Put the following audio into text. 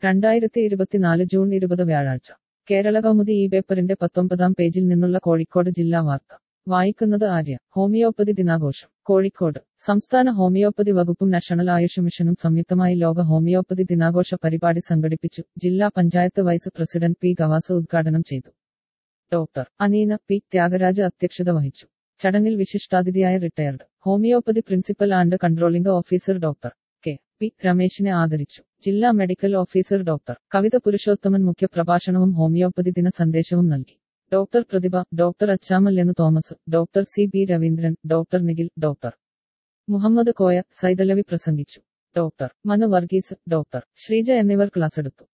രണ്ടായിരത്തി ഇരുപത്തിനാല് ജൂൺ ഇരുപത് വ്യാഴാഴ്ച കേരള കൗമുദി ഈ പേപ്പറിന്റെ പത്തൊമ്പതാം പേജിൽ നിന്നുള്ള കോഴിക്കോട് ജില്ലാ വാർത്ത വായിക്കുന്നത് ആര്യ ഹോമിയോപ്പതി ദിനാഘോഷം കോഴിക്കോട് സംസ്ഥാന ഹോമിയോപ്പതി വകുപ്പും നാഷണൽ ആയുഷ് മിഷനും സംയുക്തമായി ലോക ഹോമിയോപ്പതി ദിനാഘോഷ പരിപാടി സംഘടിപ്പിച്ചു ജില്ലാ panchayat vice president P Gavas ഉദ്ഘാടനം ചെയ്തു ഡോക്ടർ അനീന പി ത്യാഗരാജ് അധ്യക്ഷത വഹിച്ചു ചടങ്ങിൽ വിശിഷ്ടാതിഥിയായ retired homoeopathy principal and controlling officer doctor K P രമേശിനെ ആദരിച്ചു ജില്ലാ medical officer doctor Kavitha Purushothaman മുഖ്യപ്രഭാഷണവും ഹോമിയോപ്പതി ദിന സന്ദേശവും നൽകി ഡോക്ടർ പ്രതിഭ ഡോക്ടർ അച്ചാമൽ എന്ന് Thomas doctor C B Raveendran doctor Nikhil doctor Muhammad Koya Saithalavi പ്രസംഗിച്ചു ഡോക്ടർ മനു വർഗീസ് ഡോക്ടർ ശ്രീജ എന്നിവർ ക്ലാസ് എടുത്തു